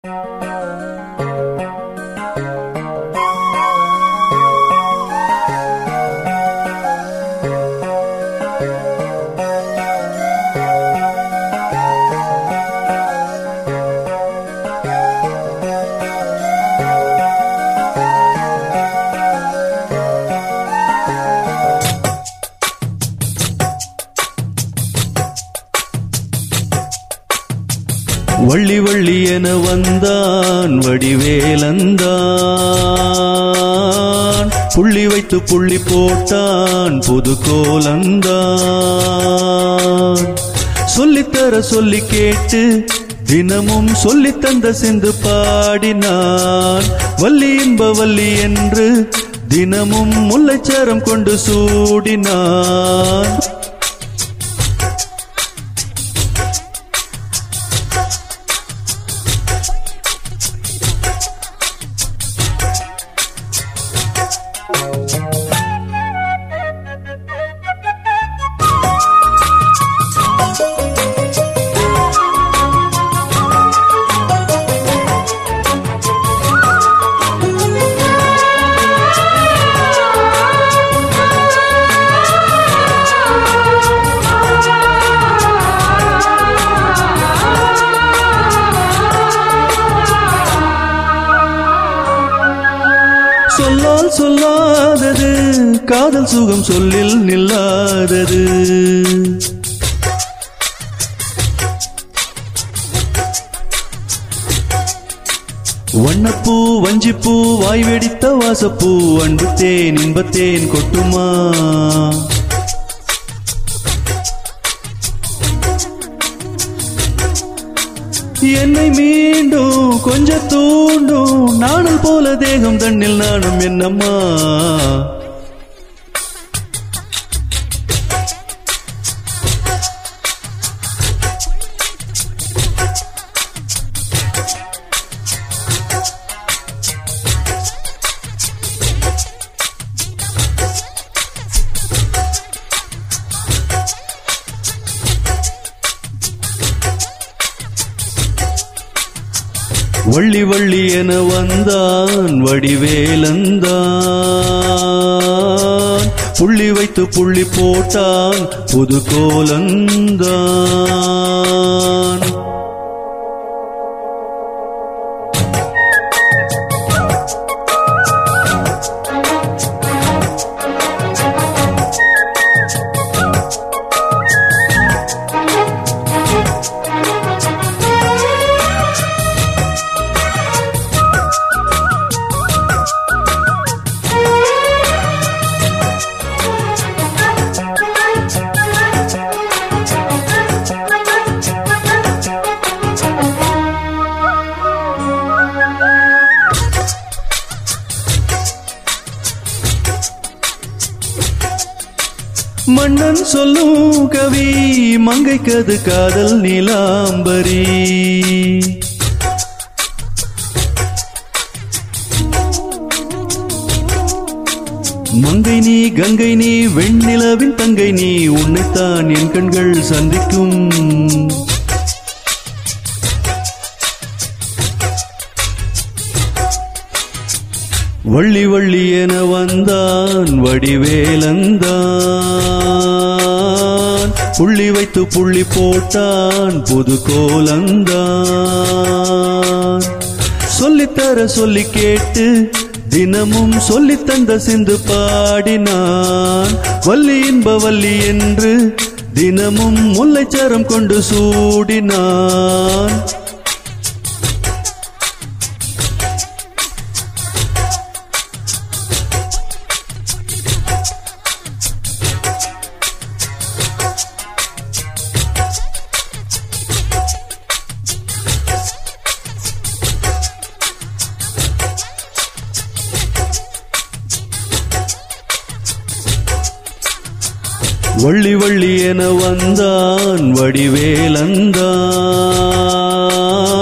வள்ளி வள்ளி என வந்தான் வடிவேலந்தான் புள்ளி வைத்து புள்ளி போட்டான் புது கோலந்தான் சொல்லித்தர சொல்லி கேட்டு தினமும் சொல்லித் தந்த சிந்து பாடினான் வள்ளி இன்ப வள்ளி என்று தினமும் முல்லைச்சரம் கொண்டு சூடினான் சொல்லால் சொல்லாதது காதல் சுகம் சொல்லில் நில்லாதது வண்ணப்பூ வஞ்சிப்பூ வாய் வெடித்த வாசப்பூ அன்பு தேன் இன்பத்தேன் கொட்டுமா என்னை மீண்டும் கொஞ்ச தூண்டும் நாணல் போல தேகம் தண்ணில் நானும் என்னம்மா வள்ளி வள்ளி என வந்தான் வடிவேலந்தான் புள்ளி வைத்து புள்ளி போட்டான் புது கோலந்தான் மன்னன் சொல்லும் கவி மங்கைக்கது காதல் நீலாம்பரி மங்கை நீ கங்கை நீ வெண்ணிலவின் தங்கை நீ உன்னைத்தான் என் கண்கள் சந்திக்கும் வள்ளி வள்ளி என வந்தான் வடிவேலந்தான் புள்ளி வைத்து புள்ளி போட்டான் புது கோலந்தான் சொல்லித்தர சொல்லி கேட்டு தினமும் சொல்லித் தந்த சிந்து பாடினான் வள்ளி இன்ப வள்ளி என்று தினமும் முல்லைச்சரம் கொண்டு சூடினான் வள்ளி வள்ளி என வந்தான் வடிவேலந்தான்